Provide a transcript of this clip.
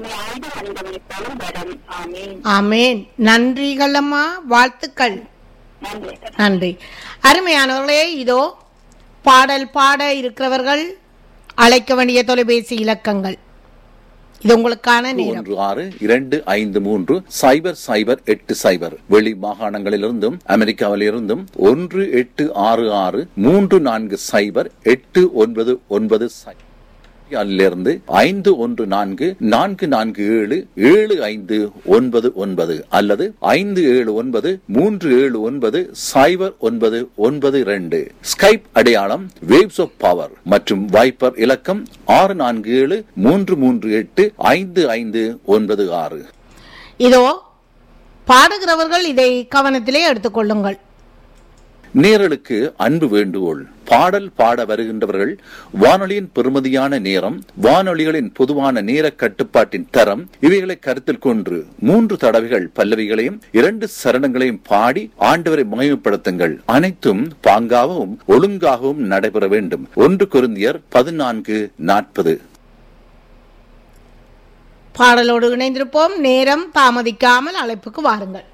உண்மை ஆய்வு அணிந்தவனுக்கான வரம் ஆமீன் ஆமேன் நன்றிகள் அம்மா வாழ்த்துக்கள் நன்றி நன்றி அருமையானவர்களே இதோ பாடல் பாட இருக்கிறவர்கள் அழைக்க வேண்டிய தொலைபேசி இலக்கங்கள் இது உங்களுக்கான நேரம் ஒன்று ஆறு இரண்டு ஐந்து மூன்று சைபர் சைபர் எட்டு சைபர் வெளி மாகாணங்களிலிருந்தும் அமெரிக்காவிலிருந்தும் ஒன்று எட்டு ஆறு ஆறு மூன்று நான்கு சைபர் எட்டு ஒன்பது ஒன்பது சை- அதிலிருந்து ஐந்து ஒன்று நான்கு நான்கு நான்கு ஏழு ஏழு ஐந்து ஒன்பது ஒன்பது அல்லது ஐந்து ஏழு ஒன்பது மூன்று ஏழு ஒன்பது சைபர் ஒன்பது ஒன்பது இரண்டு ஸ்கைப் அடையாளம் வேவ்ஸ் ஆஃப் பவர் மற்றும் வைப்பர் இலக்கம் ஆறு நான்கு ஏழு மூன்று மூன்று எட்டு ஐந்து ஐந்து ஒன்பது ஆறு இதோ பாடுகிறவர்கள் இதை கவனத்திலே எடுத்துக்கொள்ளுங்கள் நேரலுக்கு அன்பு வேண்டுகோள் பாடல் பாட வருகின்றவர்கள் வானொலியின் பெறுமதியான நேரம் வானொலிகளின் பொதுவான நேர கட்டுப்பாட்டின் தரம் இவைகளை கருத்தில் கொண்டு மூன்று தடவைகள் பல்லவிகளையும் இரண்டு சரணங்களையும் பாடி ஆண்டவரை மகிமைப்படுத்துங்கள் அனைத்தும் பாங்காகவும் ஒழுங்காகவும் நடைபெற வேண்டும் ஒன்று குருந்தியர் பதினான்கு நாற்பது பாடலோடு இணைந்திருப்போம் நேரம் தாமதிக்காமல் அழைப்புக்கு வாருங்கள்